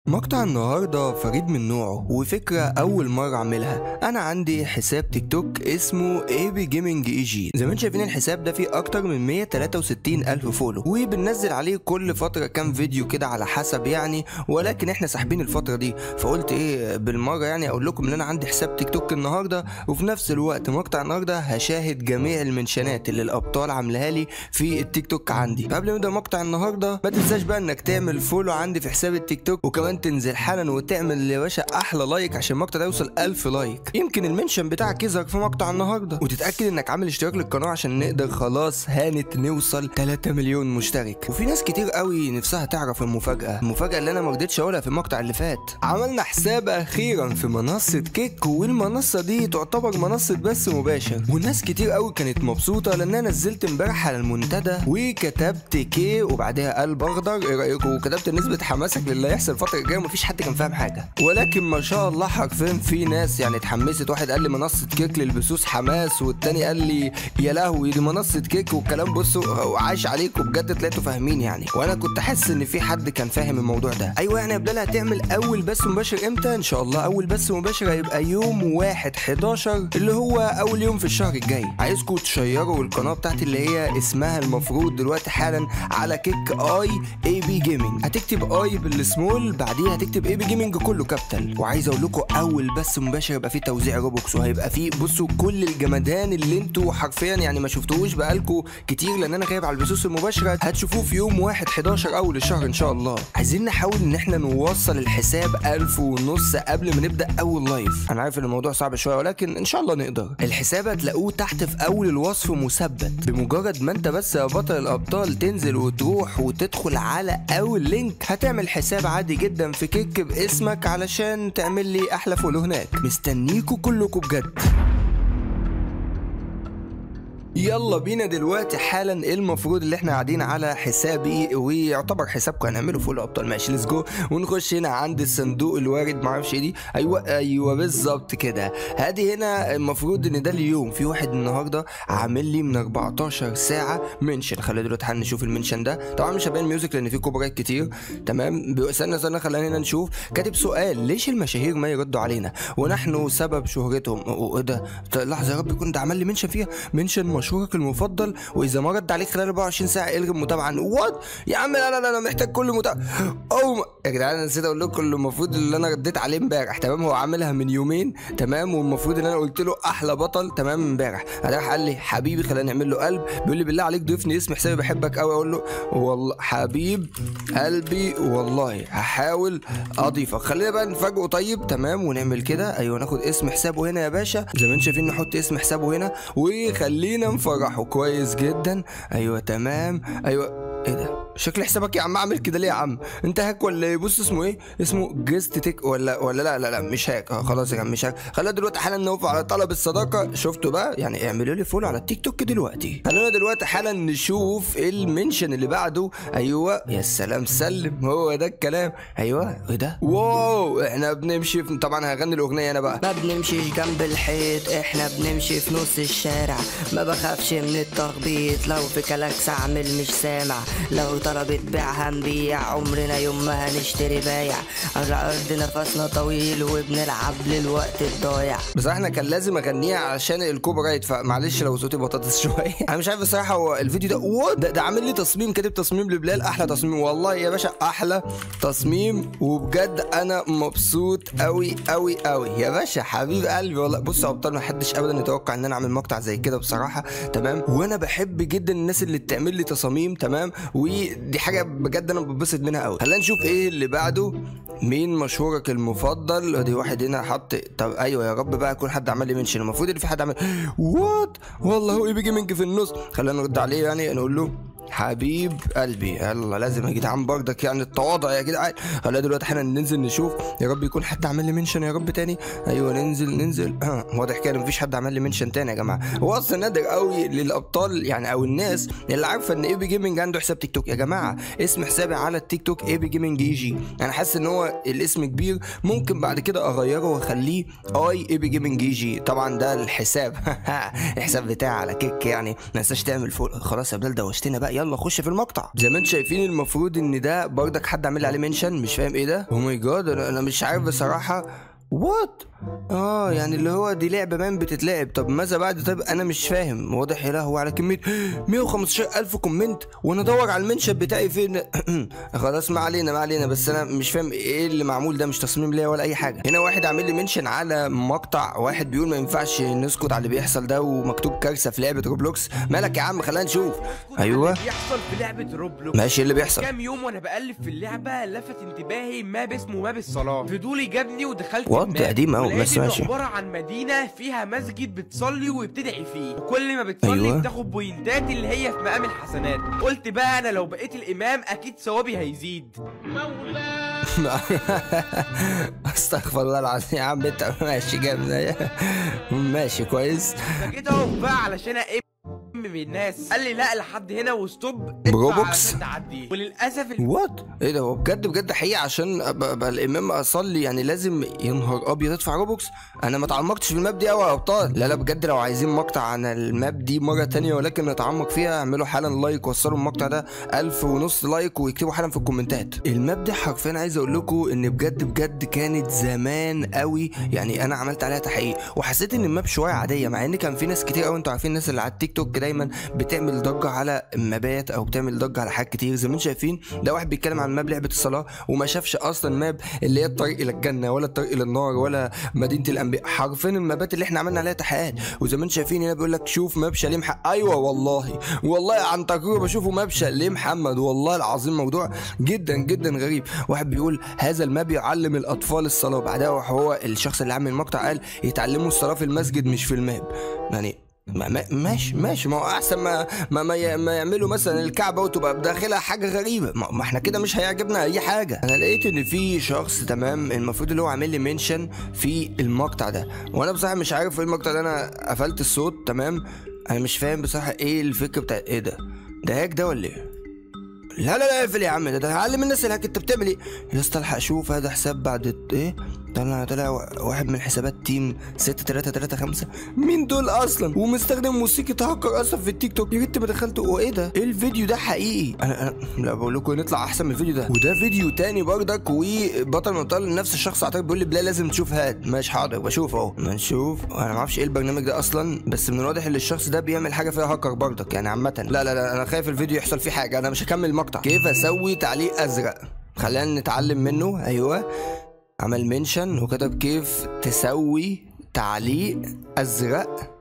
مقطع النهاردة فريد من نوعه وفكرة أول مرة أعملها أنا عندي حساب تيك توك اسمه اي بي جيمنج اي جي زي ما انتم شايفين الحساب ده فيه أكتر من 163 ألف فولو وبننزل عليه كل فترة كام فيديو كده على حسب يعني ولكن احنا ساحبين الفترة دي فقلت ايه بالمرة يعني أقول لكم إن أنا عندي حساب تيك توك النهاردة وفي نفس الوقت مقطع النهاردة هشاهد جميع المنشنات اللي الأبطال عاملاها لي في التيك توك عندي قبل ما نبدأ مقطع النهاردة ما تنساش بقى إنك تعمل فولو عندي في حساب التيك توك وكمان تنزل حالا وتعمل يا باشا احلى لايك عشان المقطع ده يوصل 1000 لايك يمكن المنشن بتاعك يظهر في مقطع النهارده وتتاكد انك عامل اشتراك للقناه عشان نقدر خلاص هانت نوصل 3 مليون مشترك وفي ناس كتير قوي نفسها تعرف المفاجاه المفاجاه اللي انا ما رضيتش اقولها في المقطع اللي فات عملنا حساب اخيرا في منصه كيك والمنصه دي تعتبر منصه بث مباشر والناس كتير قوي كانت مبسوطه لان انا نزلت امبارح على المنتدى وكتبت كي وبعدها قلب اخضر ايه رايكم وكتبت نسبه حماسك للي هيحصل الفتره الجايه ومفيش حد كان فاهم حاجه ولكن ما شاء الله حرفيا في ناس يعني اتحمست واحد قال لي منصه كيك للبسوس حماس والتاني قال لي يا لهوي دي منصه كيك والكلام بصوا عايش عليكم بجد طلعتوا فاهمين يعني وانا كنت حاسس ان في حد كان فاهم الموضوع ده ايوه يعني يا بلال هتعمل اول بث مباشر امتى ان شاء الله اول بث مباشر هيبقى يوم 1 11 اللي هو اول يوم في الشهر الجاي عايزكم تشيروا القناه بتاعتي اللي هي اسمها المفروض دلوقتي حالا على كيك اي اي بي جيمنج هتكتب اي بالسمول بعديها هتكتب اي بي جيمنج كله كابيتال وعايز اقول لكم اول بث مباشر يبقى فيه توزيع روبوكس وهيبقى فيه بصوا كل الجمدان اللي انتوا حرفيا يعني ما شفتوهوش بقالكم كتير لان انا جايب على البثوث المباشره هتشوفوه في يوم 1 11 اول الشهر ان شاء الله عايزين نحاول ان احنا نوصل الحساب 1000 ونص قبل ما نبدا اول لايف انا عارف ان الموضوع صعب شويه ولكن ان شاء الله نقدر الحساب هتلاقوه تحت في اول الوصف مثبت بمجرد ما انت بس يا بطل الابطال تنزل وتروح وتدخل على اول لينك هتعمل حساب عادي جدا في كيك باسمك علشان تعمل لي احلى فولو هناك مستنيكوا كلكم بجد يلا بينا دلوقتي حالا المفروض اللي احنا قاعدين على حسابي ويعتبر حسابكم هنعمله فول ابطال ماشي ليتس جو ونخش هنا عند الصندوق الوارد معرفش ايه دي ايوه ايوه بالظبط كده هادي هنا المفروض ان ده اليوم في واحد النهارده عامل لي من 14 ساعه منشن خلينا دلوقتي حالا نشوف المنشن ده طبعا مش هبين ميوزك لان في كوبرايت كتير تمام استنى استنى خلينا هنا نشوف كاتب سؤال ليش المشاهير ما يردوا علينا ونحن سبب شهرتهم وايه ده لحظه يا رب يكون ده عمل لي منشن فيها منشن مشهورك المفضل واذا ما رد عليك خلال 24 ساعه الغي المتابعه وات يا عم لا لا لا انا محتاج كل متابعه او يا جدعان انا نسيت اقول لكم المفروض اللي انا رديت عليه امبارح تمام هو عاملها من يومين تمام والمفروض ان انا قلت له احلى بطل تمام امبارح راح قال لي حبيبي خلينا نعمل له قلب بيقول لي بالله عليك ضيفني اسم حسابي بحبك قوي اقول له والله حبيب قلبي والله هحاول اضيفك خلينا بقى نفاجئه طيب تمام ونعمل كده ايوه ناخد اسم حسابه هنا يا باشا زي ما انتم شايفين نحط اسم حسابه هنا وخلينا نفرحه كويس جدا ايوه تمام ايوه ايه ده شكل حسابك يا عم اعمل كده ليه يا عم انت هاك ولا ايه بص اسمه ايه اسمه جيست تيك ولا ولا لا لا لا مش هاك اه خلاص يا عم مش هاك خلينا دلوقتي حالا نوقف على طلب الصداقه شفتوا بقى يعني اعملوا لي فولو على التيك توك دلوقتي خلينا دلوقتي حالا نشوف المنشن اللي بعده ايوه يا سلام سلم هو ده الكلام ايوه ايه ده واو احنا بنمشي في... طبعا هغني الاغنيه انا بقى ما بنمشيش جنب الحيط احنا بنمشي في نص الشارع ما بخافش من التخبيط لو في كلاكس اعمل مش سامع لو طلبت بيع هنبيع عمرنا يوم ما هنشتري بايع على ارض نفسنا طويل وبنلعب للوقت الضايع بصراحه انا كان لازم اغنيها عشان الكوبي رايت فمعلش لو صوتي بطاطس شويه انا مش عارف الصراحه هو الفيديو ده وات ده, ده عامل لي تصميم كاتب تصميم لبلال احلى تصميم والله يا باشا احلى تصميم وبجد انا مبسوط قوي قوي قوي يا باشا حبيب قلبي والله بص يا ابطال ما حدش ابدا يتوقع ان انا اعمل مقطع زي كده بصراحه تمام وانا بحب جدا الناس اللي بتعمل لي تصاميم تمام ودي حاجه بجد انا ببسط منها قوي خلينا نشوف ايه اللي بعده مين مشهورك المفضل دي واحد هنا حط طب ايوه يا رب بقى يكون حد عمل لي منشن المفروض ان في حد عمل وات والله هو اي بي جيمنج في النص خلينا نرد عليه يعني نقول له حبيب قلبي يلا لازم يا جدعان برضك يعني التواضع يا جدعان خلينا دلوقتي احنا ننزل نشوف يا رب يكون حد عمل لي منشن يا رب تاني ايوه ننزل ننزل آه. واضح كده مفيش حد عمل لي منشن تاني يا جماعه هو اصلا نادر قوي للابطال يعني او الناس اللي عارفه ان اي بي جيمنج عنده حساب تيك توك يا جماعه اسم حسابي على التيك توك اي بي جيمنج اي جي انا حاسس ان هو الاسم كبير ممكن بعد كده اغيره واخليه اي اي بي جيمنج اي جي طبعا ده الحساب الحساب بتاعي على كيك يعني ما تنساش تعمل فوق خلاص يا بلال دوشتنا بقى يلا خش في المقطع زي ما انتم شايفين المفروض ان ده برضك حد عامل لي عليه منشن مش فاهم ايه ده او ماي جاد انا أنا مش عارف بصراحه وات اه يعني اللي هو دي لعبه مان بتتلعب طب ماذا بعد طيب انا مش فاهم واضح يا لهوي على كميه 115 الف كومنت وانا ادور على المنشن بتاعي فين خلاص ما علينا ما علينا بس انا مش فاهم ايه اللي معمول ده مش تصميم ليا ولا اي حاجه هنا واحد عامل لي منشن على مقطع واحد بيقول ما ينفعش نسكت على اللي بيحصل ده ومكتوب كارثه في لعبه روبلوكس مالك يا عم خلينا نشوف ايوه اللي بيحصل في لعبة روبلوكس ماشي إيه اللي بيحصل كام يوم وانا بقلب في اللعبة لفت انتباهي ماب اسمه ماب الصلاة فضولي جابني ودخلت وات؟ الماب. ده قديم أوي، ولقيت بس إنه ماشي. عبارة عن مدينة فيها مسجد بتصلي وبتدعي فيه وكل ما بتصلي أيوة. بتاخد بوينتات اللي هي في مقام الحسنات قلت بقى انا لو بقيت الامام اكيد ثوابي هيزيد استغفر الله العظيم يا عم انت ماشي جامد ماشي كويس فجيت اقف بقى علشان اقم من الناس قال لي لا لحد هنا وستوب ادفع بروبوكس؟ علشان تعدي وللاسف ال- وات ايه ده هو بجد بجد حقيقي عشان ابقى ابقى الامام اصلي يعني لازم يا نهار ابيض ادفع روبوكس انا ما اتعمقتش في الماب دي قوي يا ابطال لا لا بجد لو عايزين مقطع عن الماب دي مره تانية ولكن نتعمق فيها اعملوا حالا لايك وصلوا المقطع ده ألف ونص لايك ويكتبوا حالا في الكومنتات الماب دي حرفيا عايز اقول لكم ان بجد بجد كانت زمان قوي يعني انا عملت عليها تحقيق وحسيت ان الماب شويه عاديه مع ان كان في ناس كتير قوي انتوا عارفين الناس اللي على التيك توك دايما بتعمل ضجه على مابات او بتعمل ضجه على حاجات كتير زي ما انتم شايفين ده واحد بيتكلم عن ماب لعبه الصلاه وما شافش اصلا ماب اللي هي الطريق الى الجنه ولا الطريق الى النار ولا مدينه الانبياء حرفيا المابات اللي احنا عملنا عليها تحقيقات وزي ما انتم شايفين هنا بيقول لك شوف ماب شاليه محمد ايوه والله والله عن تجربه بشوفه ماب شاليه محمد والله العظيم موضوع جدا جدا غريب واحد بيقول هذا الماب يعلم الاطفال الصلاه بعدها راح هو الشخص اللي عامل المقطع قال يتعلموا الصلاه في المسجد مش في الماب يعني ما ما ماشي ماشي ما هو احسن ما ما ما, ي- ما يعملوا مثلا الكعبه وتبقى بداخلها حاجه غريبه ما, ما احنا كده مش هيعجبنا اي حاجه انا لقيت ان في شخص تمام المفروض اللي هو عامل لي منشن في المقطع ده وانا بصراحه مش عارف ايه المقطع ده انا قفلت الصوت تمام انا مش فاهم بصراحه ايه الفكره بتاع ايه ده ده هيك ده ولا ايه لا لا لا اقفل يا عم ده ده علم الناس اللي انت بتعمل ايه يا اسطى الحق شوف هذا حساب بعد الت- ايه طلع طلع واحد من حسابات تيم 6335 مين دول اصلا ومستخدم موسيقى هاكر اصلا في التيك توك يا ريت ما دخلت وايه ده ايه الفيديو ده حقيقي انا انا لا بقول لكم نطلع احسن من الفيديو ده وده فيديو تاني برضك وبطل من ابطال نفس الشخص اعتقد بيقول لي بلا لازم تشوف هاد ماشي حاضر بشوف اهو ما نشوف انا ما اعرفش ايه البرنامج ده اصلا بس من الواضح ان الشخص ده بيعمل حاجه فيها هاكر برضك يعني عامه لا لا لا انا خايف الفيديو يحصل فيه حاجه انا مش هكمل المقطع كيف اسوي تعليق ازرق خلينا نتعلم منه ايوه عمل منشن وكتب كيف تسوي تعليق ازرق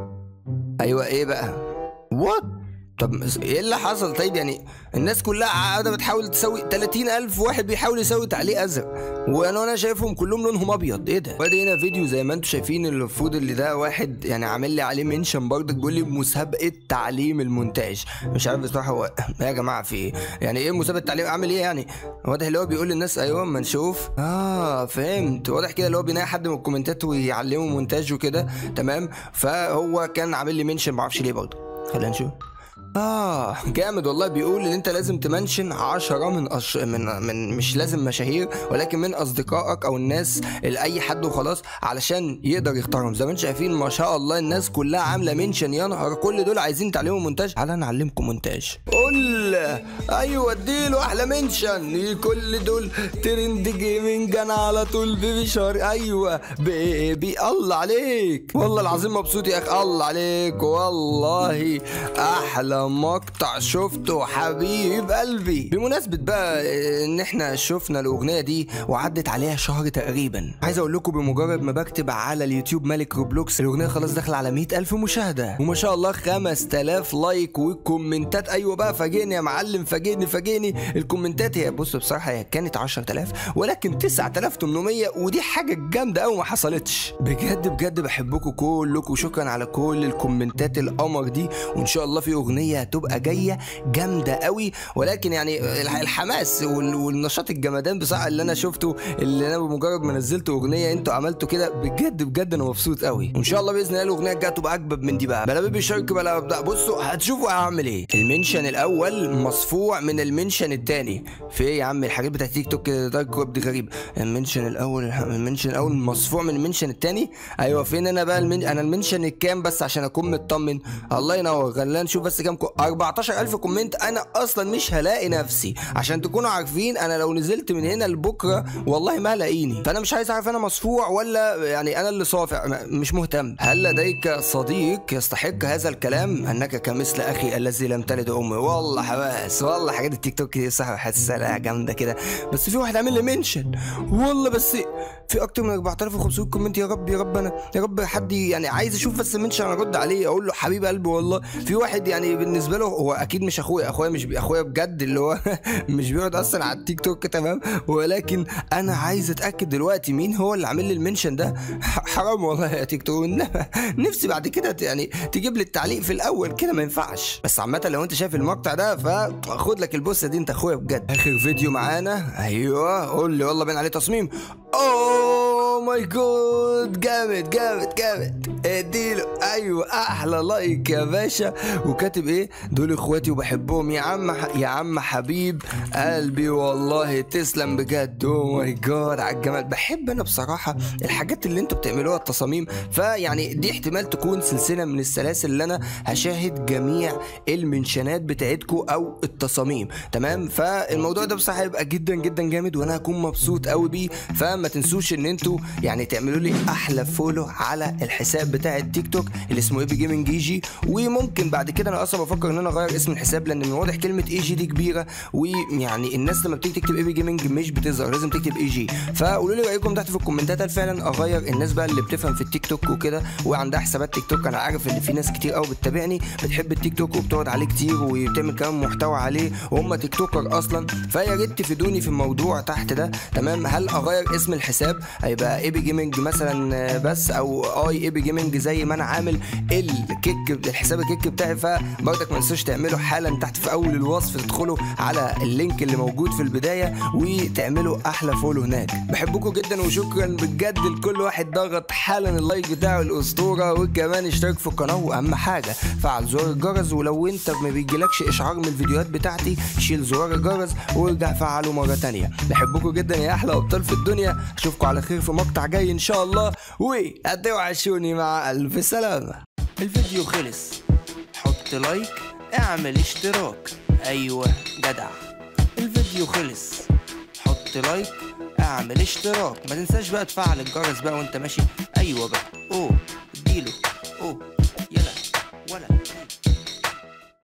ايوه ايه بقى وات طب ايه اللي حصل طيب يعني الناس كلها قاعده بتحاول تسوي 30 الف واحد بيحاول يسوي تعليق ازرق وانا انا شايفهم كلهم لونهم ابيض ايه ده وادي هنا فيديو زي ما انتم شايفين المفروض اللي ده واحد يعني عامل لي عليه منشن برضك بيقول لي مسابقه تعليم المونتاج مش عارف بصراحه هو إيه يا جماعه في ايه يعني ايه مسابقه تعليم عامل ايه يعني واضح اللي هو بيقول للناس ايوه اما نشوف اه فهمت واضح كده اللي هو بينقي حد من الكومنتات ويعلمه مونتاج وكده تمام فهو كان عامل لي منشن معرفش ليه برضه خلينا نشوف اه جامد والله بيقول ان انت لازم تمنشن عشرة من أش... من من مش لازم مشاهير ولكن من اصدقائك او الناس لاي حد وخلاص علشان يقدر يختارهم زي ما انتم شايفين ما شاء الله الناس كلها عامله منشن يا نهار كل دول عايزين تعلموا مونتاج تعالى نعلمكم مونتاج قول ايوه اديله احلى منشن كل دول ترند جيمنج انا على طول بيبي شار ايوه بيبي الله عليك والله العظيم مبسوط يا اخي الله عليك والله احلى مقطع شفته حبيب قلبي بمناسبة بقى ان احنا شفنا الاغنية دي وعدت عليها شهر تقريبا عايز اقول لكم بمجرد ما بكتب على اليوتيوب ملك روبلوكس الاغنية خلاص داخلة على 100 الف مشاهدة وما شاء الله 5000 لايك وكومنتات ايوه بقى فاجئني يا معلم فاجئني فاجئني الكومنتات هي بص بصراحة هي كانت 10000 ولكن 9800 ودي حاجة جامدة قوي ما حصلتش بجد بجد بحبكم كلكم شكرا على كل الكومنتات القمر دي وان شاء الله في اغنيه هتبقى جايه جامده قوي ولكن يعني الح- الحماس وال- والنشاط الجمدان بصراحه اللي انا شفته اللي انا بمجرد ما نزلت اغنيه انتوا عملتوا كده بجد بجد انا مبسوط قوي وان شاء الله باذن الله الاغنيه الجايه تبقى اجمد من دي بقى بلا بيبي شارك بلا بلا- بصوا هتشوفوا هعمل ايه المنشن الاول مصفوع من المنشن الثاني في ايه يا عم الحاجات بتاعت تيك توك كده دارك ويب دي غريبه المنشن الاول المنشن الاول مصفوع من المنشن الثاني ايوه فين انا بقى المن... انا المنشن الكام بس عشان اكون مطمن الله ينور خلينا نشوف بس كام لكم 14000 كومنت انا اصلا مش هلاقي نفسي عشان تكونوا عارفين انا لو نزلت من هنا لبكره والله ما هلاقيني فانا مش عايز اعرف انا مصفوع ولا يعني انا اللي صافع م- مش مهتم هل لديك صديق يستحق هذا الكلام انك كمثل اخي الذي لم تلد امي والله حواس والله حاجات التيك توك دي صح بحسها لا جامده كده بس في واحد عامل لي منشن والله بس في اكتر من 4500 كومنت يا رب يا رب انا يا رب حد يعني عايز اشوف بس منشن ارد عليه اقول له حبيب قلبي والله في واحد يعني بالنسبه له هو اكيد مش اخويا اخويا مش بي- اخويا بجد اللي هو مش بيقعد اصلا على التيك توك تمام ولكن انا عايز اتاكد دلوقتي مين هو اللي عامل لي المنشن ده ح- حرام والله يا تيك توك إنما نفسي بعد كده ت- يعني تجيب لي التعليق في الاول كده ما ينفعش بس عامه لو انت شايف المقطع ده فخد لك البوسه دي انت اخويا بجد اخر فيديو معانا ايوه قول لي والله باين عليه تصميم اوه ماي جود جامد جامد جامد اديله ايوه احلى لايك يا باشا وكاتب ايه دول اخواتي وبحبهم يا عم ح... يا عم حبيب قلبي والله تسلم بجد اوه ماي جاد على الجمال بحب انا بصراحه الحاجات اللي انتوا بتعملوها التصاميم فيعني دي احتمال تكون سلسله من السلاسل اللي انا هشاهد جميع المنشنات بتاعتكم او التصاميم تمام فالموضوع ده بصراحه هيبقى جدا جدا جامد وانا هكون مبسوط قوي بيه فما تنسوش ان انتوا يعني تعملوا لي احلى فولو على الحساب بتاع التيك توك اللي اسمه ايبي جيمنج اي جي وممكن بعد كده انا اصلا بفكر ان انا اغير اسم الحساب لان من واضح كلمه اي جي دي كبيره ويعني الناس لما بتيجي تكتب ايبي جيمنج مش بتظهر لازم تكتب اي جي فقولوا لي رايكم تحت في الكومنتات هل فعلا اغير الناس بقى اللي بتفهم في التيك توك وكده وعندها حسابات تيك توك انا عارف ان في ناس كتير قوي بتتابعني بتحب التيك توك وبتقعد عليه كتير وبتعمل كمان محتوى عليه وهم تيك توكر اصلا فيا ريت تفيدوني في الموضوع تحت ده تمام هل اغير اسم الحساب هيبقى ايبي جيمنج مثلا آه، بس او اي ايبي جيمنج زي ما انا عامل الكيك الحساب الكيك بتاعي فبرضك ما تنسوش تعملوا حالا تحت في اول الوصف تدخلوا على اللينك اللي موجود في البدايه وتعملوا احلى فولو هناك بحبكم جدا وشكرا بجد لكل واحد ضغط حالا اللايك بتاعه الاسطوره وكمان اشترك في القناه واهم حاجه فعل زرار الجرس ولو انت ما بيجيلكش اشعار من الفيديوهات بتاعتي شيل زرار الجرس وارجع فعله مره تانية بحبكم جدا يا احلى ابطال في الدنيا اشوفكم على خير في مقطع جاي ان شاء الله وهتوحشوني مع الف سلامه الفيديو خلص حط لايك اعمل اشتراك ايوه جدع الفيديو خلص حط لايك اعمل اشتراك ما تنساش بقى تفعل الجرس بقى وانت ماشي ايوه بقى اوه اديله